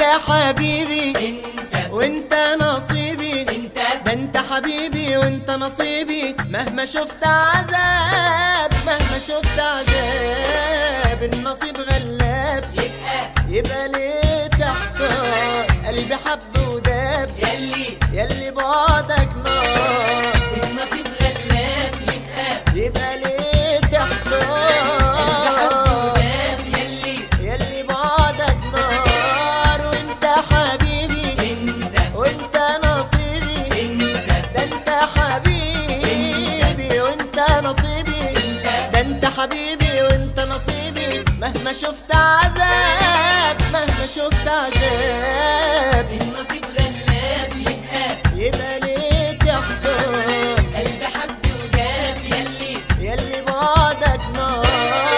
انت حبيبي انت وانت نصيبي انت ده انت حبيبي وانت نصيبي مهما شفت عذاب مهما شفت عذاب النصيب غلاب يبقى يبقى ليه تحتار قلبي حب وداب يلي يلي بعدك نار النصيب غلاف يبقى يبقى ليه تحتار الحب يلي يلي بعدك نار وانت حبيبي انت وانت نصيبي انت ده انت حبيبي وانت نصيبي ده انت حبيبي وانت نصيبي مهما شفت عذاب مهما شفت عذاب النصيب غلاف يبقى يبقى ليه تحضر قلب حب وجاب يلي يلي بعدك نار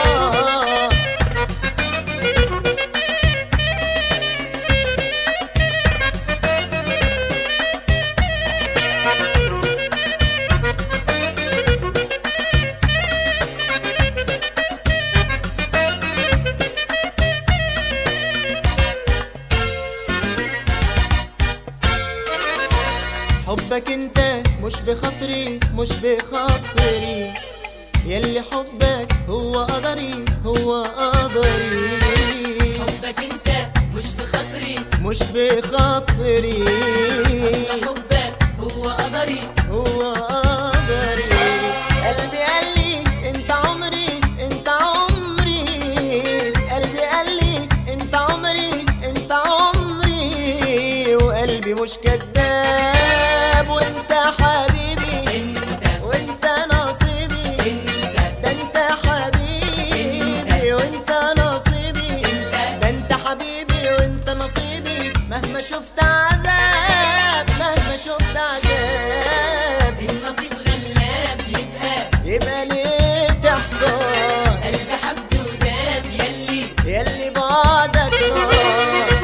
حبك انت مش بخاطري مش بخاطري يلي حبك هو قدري هو قدري حبك انت مش بخاطري مش بخاطري اصل حبك هو قدري هو قدري قلبي قال لي انت عمري انت عمري قلبي قال لي انت عمري انت عمري وقلبي مش كذاب وانت حبيبي انت وانت نصيبي انت ده انت حبيبي وانت نصيبي ده انت حبيبي وانت نصيبي مهما شفت عذاب مهما شفت عذاب النصيب غلاف يبقى يبقى ليه تحضر قلب حب وجاب يلي يلي بعدك نار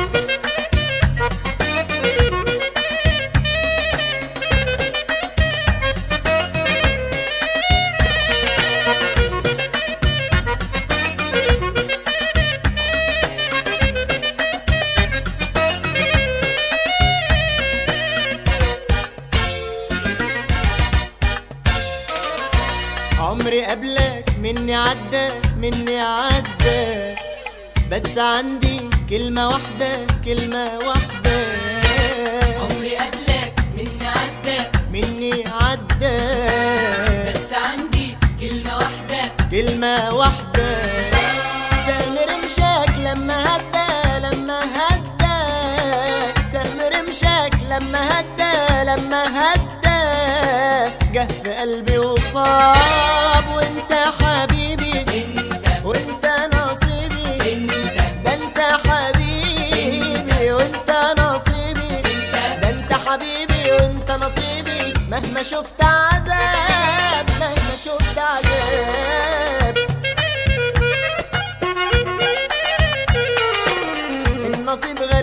عمري قبلك مني عدى مني عدى بس عندي كلمة واحدة كلمة واحدة عمري قبلك مني عدى مني عدى بس عندي كلمة واحدة كلمة واحدة سهم رمشك لما هدى لما هدى سهم رمشك لما هدى لما هدى جه في قلبي وصاب وانت حبيبي انت وانت نصيبي انت ده انت حبيبي وانت نصيبي ده انت حبيبي وانت نصيبي مهما شفت عذاب مهما شفت عذاب النصيب غير